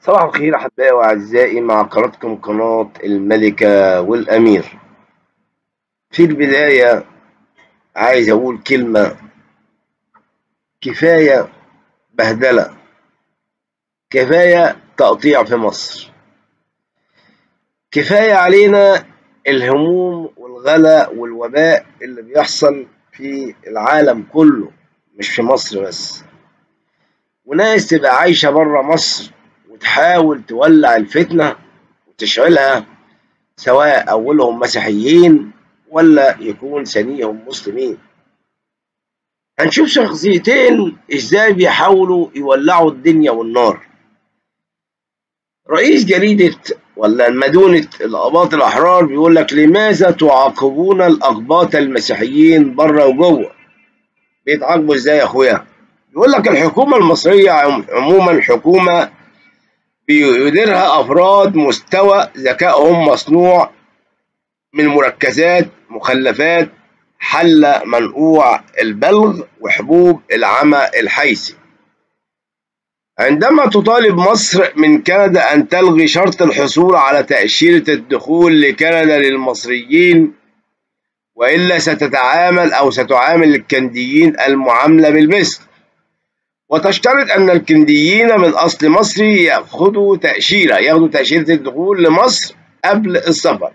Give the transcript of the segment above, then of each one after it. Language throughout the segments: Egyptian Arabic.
صباح الخير أحبائي وأعزائي مع قناتكم قناة الملكة والأمير في البداية عايز أقول كلمة كفاية بهدلة كفاية تقطيع في مصر كفاية علينا الهموم والغلا والوباء اللي بيحصل في العالم كله مش في مصر بس وناس تبقى عايشة برا مصر وتحاول تولع الفتنة وتشعلها سواء أولهم مسيحيين ولا يكون ثانيهم مسلمين هنشوف شخصيتين ازاي بيحاولوا يولعوا الدنيا والنار رئيس جريدة ولا مدونة الأقباط الأحرار بيقول لك لماذا تعاقبون الأقباط المسيحيين بره وجوه بيتعاقبوا ازاي يا اخويا بيقول لك الحكومة المصرية عموما حكومة بيديرها أفراد مستوى ذكائهم مصنوع من مركزات مخلفات حل منقوع البلغ وحبوب العمى الحيثي عندما تطالب مصر من كندا أن تلغي شرط الحصول على تأشيرة الدخول لكندا للمصريين وإلا ستتعامل أو ستعامل الكنديين المعاملة بالمثل وتشترط أن الكنديين من أصل مصري يأخذوا تأشيرة ياخدوا تأشيرة الدخول لمصر قبل السفر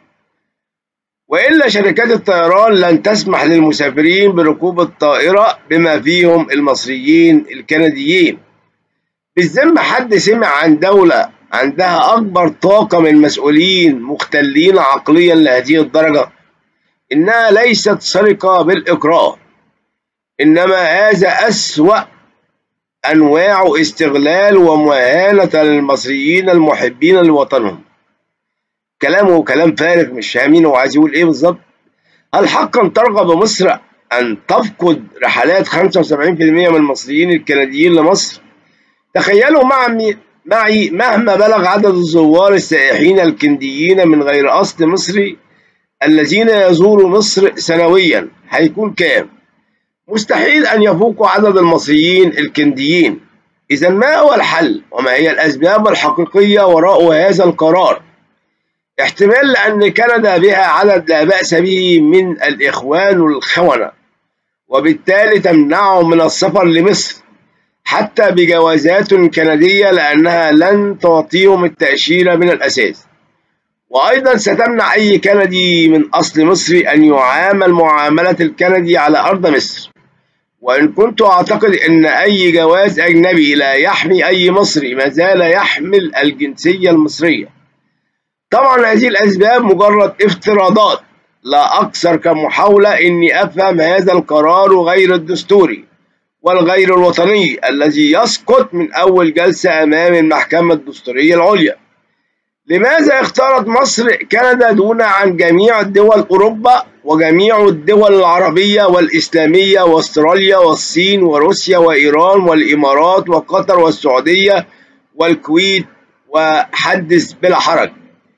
وإلا شركات الطيران لن تسمح للمسافرين بركوب الطائرة بما فيهم المصريين الكنديين بالذمة حد سمع عن دولة عندها أكبر طاقة من مسؤولين مختلين عقليا لهذه الدرجة إنها ليست سرقة بالإكراه إنما هذا أسوأ أنواع استغلال ومهانة للمصريين المحبين لوطنهم كلامه كلام فارغ مش فاهمين هو عايز يقول إيه بالظبط هل حقا ترغب مصر أن تفقد رحلات 75% من المصريين الكنديين لمصر؟ تخيلوا معي معي مهما بلغ عدد الزوار السائحين الكنديين من غير أصل مصري الذين يزوروا مصر سنويا هيكون كام؟ مستحيل أن يفوقوا عدد المصريين الكنديين إذا ما هو الحل وما هي الأسباب الحقيقية وراء هذا القرار احتمال لأن كندا بها عدد لا بأس به من الإخوان والخونة وبالتالي تمنعهم من السفر لمصر حتى بجوازات كندية لأنها لن تعطيهم التأشيرة من الأساس وأيضا ستمنع أي كندي من أصل مصري أن يعامل معاملة الكندي على أرض مصر وإن كنت أعتقد أن أي جواز أجنبي لا يحمي أي مصري ما زال يحمل الجنسية المصرية طبعا هذه الأسباب مجرد افتراضات لا أكثر كمحاولة إني أفهم هذا القرار غير الدستوري والغير الوطني الذي يسقط من أول جلسة أمام المحكمة الدستورية العليا لماذا اختارت مصر كندا دون عن جميع دول أوروبا وجميع الدول العربية والإسلامية واستراليا والصين وروسيا وإيران والإمارات وقطر والسعودية والكويت وحدث بلا حرج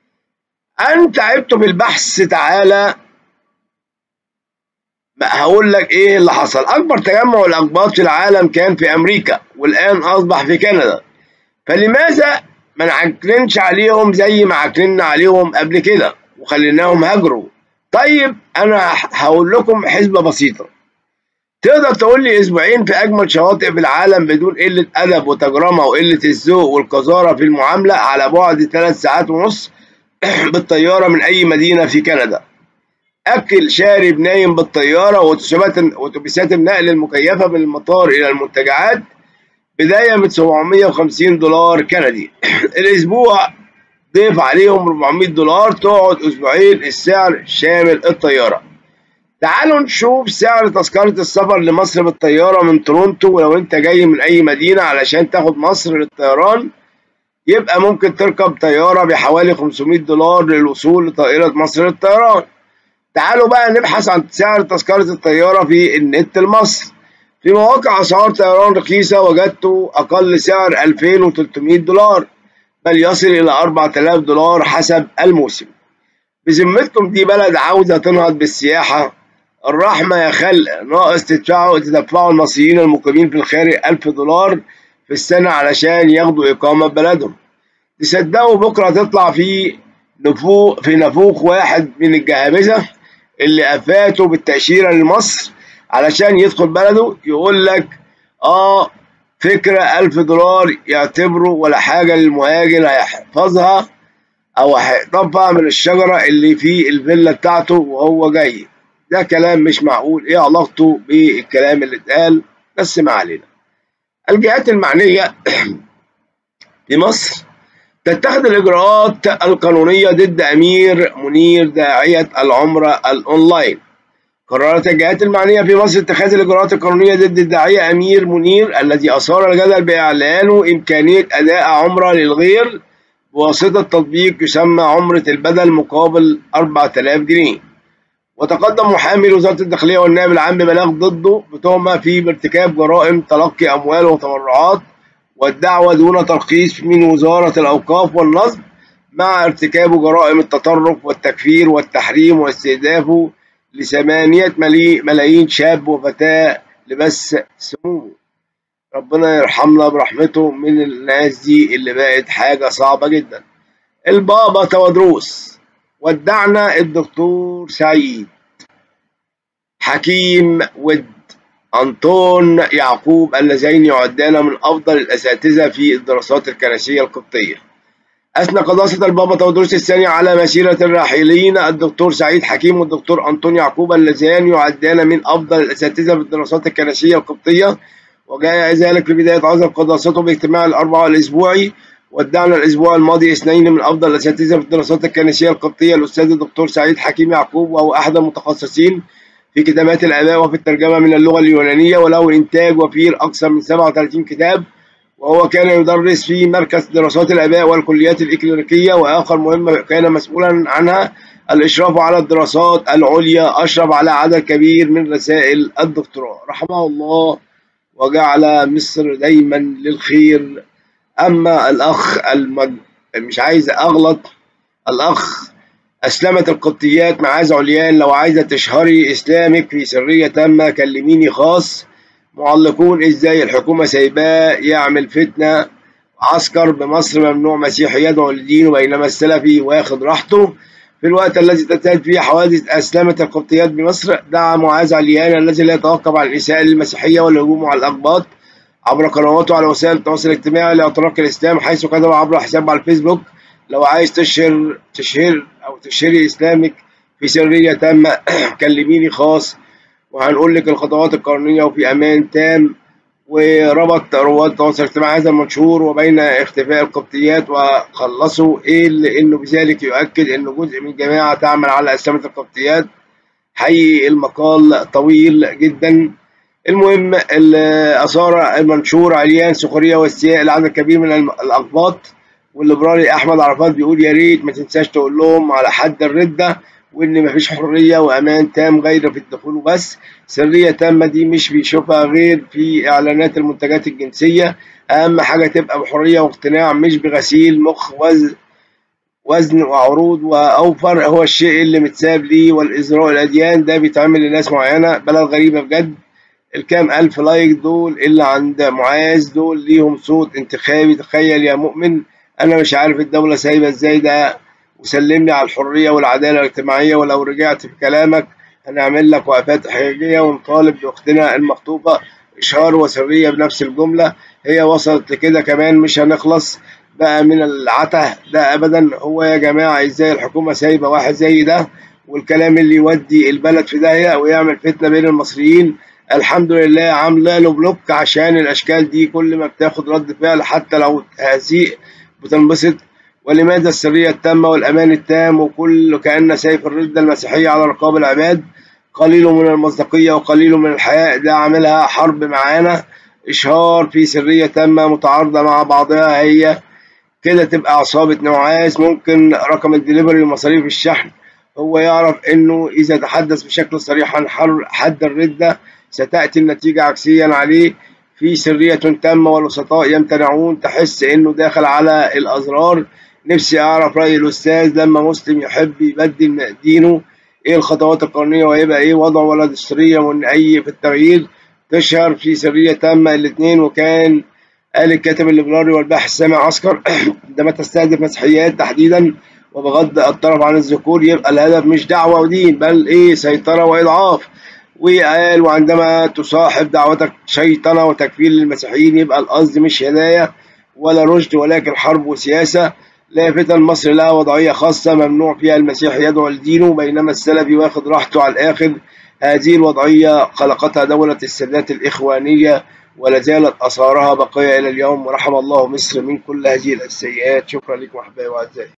أن تعبت بالبحث تعالى هقول لك إيه اللي حصل أكبر تجمع الأقباط في العالم كان في أمريكا والآن أصبح في كندا فلماذا ما نعكننش عليهم زي ما عكننا عليهم قبل كده وخليناهم هاجروا طيب انا هقول لكم حسبه بسيطه تقدر تقول لي اسبوعين في اجمل شواطئ في العالم بدون قله ادب وتجرمه وقله الذوق والقذاره في المعامله على بعد ثلاث ساعات ونص بالطياره من اي مدينه في كندا اكل شارب نايم بالطياره واتوبيسات النقل المكيفه من المطار الى المنتجعات بداية من 750 دولار كندي الأسبوع ضيف عليهم 400 دولار تقعد أسبوعين السعر شامل الطيارة تعالوا نشوف سعر تذكرة السفر لمصر بالطيارة من تورونتو ولو أنت جاي من أي مدينة علشان تاخد مصر للطيران يبقى ممكن تركب طيارة بحوالي 500 دولار للوصول لطائرة مصر للطيران تعالوا بقى نبحث عن سعر تذكرة الطيارة في النت المصري في مواقع أسعار طيران رخيصة وجدت أقل سعر 2300 دولار بل يصل إلى 4000 دولار حسب الموسم بذمتكم دي بلد عاوزة تنهض بالسياحة الرحمة يا خلق ناقص تدفعوا تدفعوا المصريين المقيمين في الخارج 1000 دولار في السنة علشان ياخدوا إقامة ببلدهم تصدقوا بكرة تطلع في نفوق في نفوخ واحد من الجهابذة اللي أفاته بالتأشيرة لمصر علشان يدخل بلده يقول لك آه فكرة ألف دولار يعتبره ولا حاجة للمهاجر هيحفظها أو هيقطفها من الشجرة اللي في الفيلا بتاعته وهو جاي ده كلام مش معقول إيه علاقته بالكلام اللي اتقال بس ما علينا الجهات المعنية في مصر تتخذ الإجراءات القانونية ضد أمير منير داعية العمرة الأونلاين قررت الجهات المعنية في مصر اتخاذ الإجراءات القانونية ضد الداعية أمير منير الذي أثار الجدل بإعلانه إمكانية أداء عمرة للغير بواسطة تطبيق يسمى عمرة البدل مقابل 4000 جنيه وتقدم محامي وزارة الداخلية والنائب العام ببلاغ ضده بتهمة في بارتكاب جرائم تلقي أموال وتبرعات والدعوة دون ترخيص من وزارة الأوقاف والنصب مع ارتكاب جرائم التطرف والتكفير والتحريم واستهدافه لثمانية ملايين شاب وفتاة لبس سمومه ربنا يرحمنا برحمته من الناس دي اللي بقت حاجة صعبة جدا البابا تودروس ودعنا الدكتور سعيد حكيم ود أنطون يعقوب اللذين يعدان من أفضل الأساتذة في الدراسات الكنسية القبطية أثنى قداسة البابا تودروس الثاني على مسيرة الراحلين الدكتور سعيد حكيم والدكتور أنطون يعقوب اللذان يعدان من أفضل الأساتذة في الدراسات الكنسية القبطية وجاء ذلك في بداية عزل قداسته باجتماع الأربعاء الأسبوعي ودعنا الأسبوع الماضي اثنين من أفضل الأساتذة في الدراسات الكنسية القبطية الأستاذ الدكتور سعيد حكيم يعقوب وهو أحد المتخصصين في كتابات الآباء وفي الترجمة من اللغة اليونانية وله إنتاج وفير أكثر من 37 كتاب وهو كان يدرس في مركز دراسات الآباء والكليات الإكليريكية وآخر مهمة كان مسؤولا عنها الإشراف على الدراسات العليا أشرف على عدد كبير من رسائل الدكتوراه رحمه الله وجعل مصر دايما للخير أما الأخ المج... مش عايز أغلط الأخ أسلمت القبطيات معاذ عليان لو عايزة تشهري إسلامك في سرية تامة كلميني خاص معلقون إزاي الحكومة سايباه يعمل فتنة عسكر بمصر ممنوع مسيحي يدعو لدينه بينما السلفي واخد راحته في الوقت الذي تزداد فيه حوادث أسلمت القبطيات بمصر دعا معاذ عليان الذي لا يتوقف عن الإساءة للمسيحية والهجوم على الأقباط عبر قنواته على وسائل التواصل الاجتماعي لاعتراك الإسلام حيث كتب عبر حساب على الفيسبوك لو عايز تشهر تشهر أو تشهري إسلامك في سرية تامة كلميني خاص وهنقول لك الخطوات القانونية وفي أمان تام وربط رواد التواصل الاجتماعي هذا المنشور وبين اختفاء القبطيات وخلصوا إيه لأنه بذلك يؤكد أنه جزء من الجماعة تعمل على أسلمة القبطيات حقيقي المقال طويل جدا المهم أثار المنشور عليان سخرية واستياء لعدد كبير من الأقباط والليبرالي أحمد عرفات بيقول يا ريت ما تنساش تقول لهم على حد الردة وإن مفيش حرية وأمان تام غير في الدخول وبس سرية تامة دي مش بيشوفها غير في إعلانات المنتجات الجنسية أهم حاجة تبقى بحرية واقتناع مش بغسيل مخ وزن وزن وعروض وأوفر هو الشيء اللي متساب ليه والإزراء الأديان ده بيتعمل لناس معينة بلد غريبة بجد الكام ألف لايك دول اللي عند معاذ دول ليهم صوت انتخابي تخيل يا مؤمن أنا مش عارف الدولة سايبة إزاي ده وسلمني على الحرية والعدالة الاجتماعية ولو رجعت في كلامك هنعمل لك وقفات حقيقية ونطالب بأختنا المخطوبة إشهار وسرية بنفس الجملة هي وصلت لكده كمان مش هنخلص بقى من العته ده أبدا هو يا جماعة إزاي الحكومة سايبة واحد زي ده والكلام اللي يودي البلد في داهية ويعمل فتنة بين المصريين الحمد لله عاملة له بلوك عشان الأشكال دي كل ما بتاخد رد فعل حتى لو تهزيء بتنبسط ولماذا السرية التامة والأمان التام وكل كأن سيف الردة المسيحية على رقاب العباد قليل من المصداقية وقليل من الحياء ده عاملها حرب معانا إشهار في سرية تامة متعارضة مع بعضها هي كده تبقى عصابة نوعاس ممكن رقم الدليفري ومصاريف الشحن هو يعرف إنه إذا تحدث بشكل صريح عن حد الردة ستأتي النتيجة عكسيا عليه في سرية تامة والوسطاء يمتنعون تحس إنه داخل على الأزرار نفسي أعرف رأي الأستاذ لما مسلم يحب يبدل دينه إيه الخطوات القانونية وهيبقى إيه وضعه ولا دستورية وإن أي في التغيير تشهر في سرية تامة الاتنين وكان قال الكاتب الليبرالي والباحث سامي عسكر عندما تستهدف مسيحيات تحديدا وبغض الطرف عن الذكور يبقى الهدف مش دعوة ودين بل ايه سيطرة وإضعاف وقال وعندما تصاحب دعوتك شيطنة وتكفير للمسيحيين يبقى القصد مش هداية ولا رشد ولكن حرب وسياسة لافتا مصر لها وضعية خاصة ممنوع فيها المسيح يدعو لدينه بينما السلفي واخد راحته على الآخر هذه الوضعية خلقتها دولة السادات الإخوانية ولا زالت أثارها بقية إلى اليوم ورحم الله مصر من كل هذه السيئات شكرا لكم أحبائي وأعزائي